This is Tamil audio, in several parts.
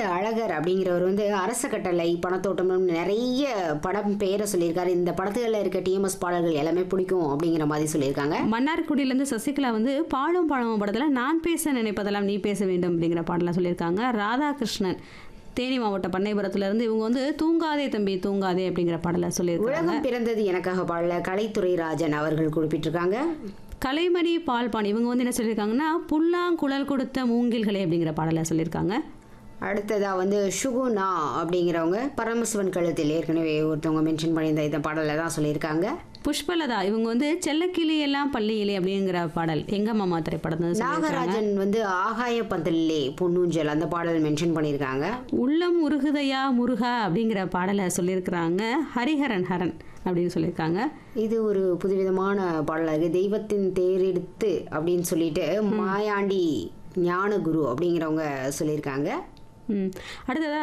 அழகர் அப்படிங்கிறவர் வந்து அரச கட்டளை பணத்தோட்டம்னு நிறைய படம் பேரை சொல்லியிருக்காரு இந்த படத்துகளில் இருக்க டிஎம்எஸ் பாடல்கள் எல்லாமே பிடிக்கும் அப்படிங்கிற மாதிரி சொல்லியிருக்காங்க மன்னார்குடியிலேருந்து சசிகலா வந்து பாலும் பழமும் படத்தில் நான் பேச நினைப்பதெல்லாம் நீ பேச வேண்டும் அப்படிங்கிற பாடலாம் சொல்லியிருக்காங்க ராதாகிருஷ்ணன் தேனி மாவட்ட பண்ணைபுரத்துலேருந்து இவங்க வந்து தூங்காதே தம்பி தூங்காதே அப்படிங்கிற பாடலை சொல்லியிருக்காங்க உலகம் பிறந்தது எனக்காக பாடல கலைத்துறை ராஜன் அவர்கள் குறிப்பிட்டிருக்காங்க கலைமணி பால்பான் இவங்க வந்து என்ன சொல்லியிருக்காங்கன்னா புல்லாங்குழல் கொடுத்த மூங்கில்களே அப்படிங்கிற பாடலை சொல்லியிருக்காங்க அடுத்ததா வந்து சுகுணா அப்படிங்கிறவங்க பரமசிவன் கழுத்தில் ஏற்கனவே ஒருத்தவங்க மென்ஷன் பண்ணியிருந்த இந்த பாடலில் தான் சொல்லியிருக்காங்க புஷ்பலதா இவங்க வந்து செல்லக்கிளி எல்லாம் பள்ளியிலே அப்படிங்கிற பாடல் எங்க மாமா திரைப்படத்தை சொல்லியிருக்காங்க நாகராஜன் வந்து ஆகாய பந்தலிலே பொன்னூஞ்சல் அந்த பாடல் மென்ஷன் பண்ணியிருக்காங்க உள்ளம் உருகுதையா முருகா அப்படிங்கிற பாடலை சொல்லியிருக்கிறாங்க ஹரிஹரன் ஹரன் அப்படின்னு சொல்லியிருக்காங்க இது ஒரு புதுவிதமான பாடலாக இருக்கு தெய்வத்தின் தேரெடுத்து அப்படின்னு சொல்லிட்டு மாயாண்டி ஞானகுரு அப்படிங்கிறவங்க சொல்லியிருக்காங்க ம் அடுத்ததா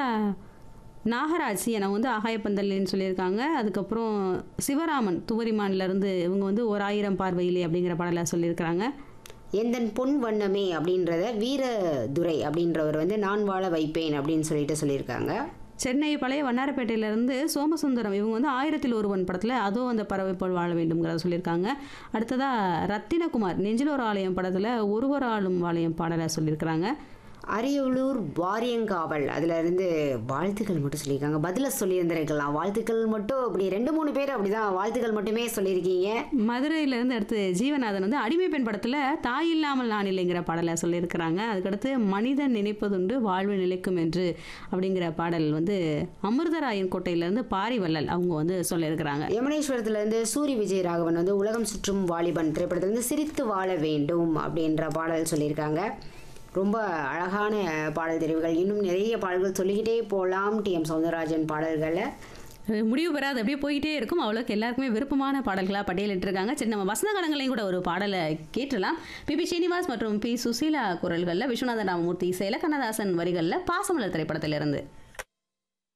நாகராஜ் என வந்து ஆகாயப்பந்தல்னு சொல்லியிருக்காங்க அதுக்கப்புறம் சிவராமன் துவரிமான்ல இருந்து இவங்க வந்து ஒரு ஆயிரம் பார்வையிலே அப்படிங்கிற பாடலை சொல்லியிருக்கிறாங்க எந்தன் பொன் வண்ணமே அப்படின்றத வீரதுரை அப்படின்றவர் வந்து நான் வாழ வைப்பேன் அப்படின்னு சொல்லிட்டு சொல்லியிருக்காங்க சென்னை பழைய வண்ணாரப்பேட்டையிலேருந்து சோமசுந்தரம் இவங்க வந்து ஆயிரத்தில் ஒருவன் படத்தில் அதோ அந்த பறவை போல் வாழ வேண்டும்ங்கிறத சொல்லியிருக்காங்க அடுத்ததாக ரத்தினகுமார் நெஞ்சில் ஒரு ஆலயம் படத்தில் ஒருவர் ஆளும் ஆலயம் பாடலை சொல்லியிருக்கிறாங்க அரியலூர் வாரியங்காவல் அதுல இருந்து வாழ்த்துக்கள் மட்டும் சொல்லியிருக்காங்க பதில சொல்லியிருந்திருக்கலாம் வாழ்த்துக்கள் மட்டும் அப்படி ரெண்டு மூணு பேர் அப்படிதான் வாழ்த்துக்கள் மட்டுமே சொல்லியிருக்கீங்க மதுரையிலேருந்து அடுத்து ஜீவநாதன் வந்து அடிமை பெண் படத்தில் தாய் இல்லாமல் நான் இல்லைங்கிற பாடலை சொல்லியிருக்கிறாங்க அதுக்கடுத்து மனிதன் நினைப்பதுண்டு வாழ்வு நிலைக்கும் என்று அப்படிங்கிற பாடல் வந்து அமிர்தராயன் கோட்டையிலேருந்து பாரிவள்ளல் அவங்க வந்து சொல்லியிருக்கிறாங்க யமுனேஸ்வரத்துல இருந்து சூரி விஜய் ராகவன் வந்து உலகம் சுற்றும் வாலிபன் திரைப்படத்துல இருந்து சிரித்து வாழ வேண்டும் அப்படின்ற பாடல் சொல்லியிருக்காங்க ரொம்ப அழகான பாடல் தெரிவுகள் இன்னும் நிறைய பாடல்கள் சொல்லிக்கிட்டே போகலாம் டி எம் சௌந்தரராஜன் பாடல்களை அது முடிவு பெறாது அப்படியே போயிட்டே இருக்கும் அவ்வளோக்கு எல்லாருக்குமே விருப்பமான பாடல்களாக பட்டியலிட்டிருக்காங்க சரி நம்ம வசந்த காலங்களையும் கூட ஒரு பாடலை கேட்டலாம் பிபி ஸ்ரீனிவாஸ் மற்றும் பி சுசீலா குரல்களில் விஸ்வநாத ராமமூர்த்தி இசையில் கண்ணதாசன் வரிகளில் பாசமலர் திரைப்படத்திலிருந்து